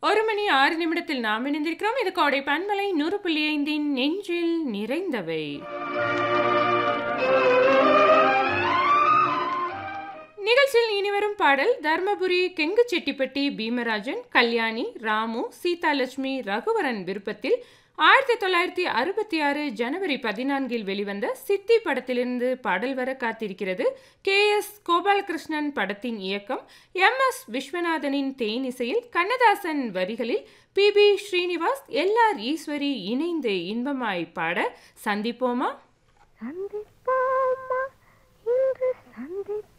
ஒரு மணி ஆறு நிமிடத்தில் நாம் இணைந்திருக்கிறோம் இது கோடை பண்பலை நூறு புள்ளி ஐந்தின் நெஞ்சில் நிறைந்தவை நிகழ்ச்சியில் இனிவரும் பாடல் தர்மபுரி கெங்குச்செட்டிப்பட்டி பீமராஜன் கல்யாணி ராமு சீதாலட்சுமி ரகுவரன் விருப்பத்தில் ஆயிரத்தி தொள்ளாயிரத்தி அறுபத்தி ஆறு ஜனவரி பதினான்கில் வெளிவந்த சித்தி படத்திலிருந்து பாடல் வர காத்திருக்கிறது கே எஸ் கோபாலகிருஷ்ணன் படத்தின் இயக்கம் எம் எஸ் விஸ்வநாதனின் தேனிசையில் கண்ணதாசன் வரிகளில் P B Srinivas L R Eswari இணைந்து இன்பமாய் பாட சந்திப்போமா சந்திப்போமா இன்று சந்திப்போமா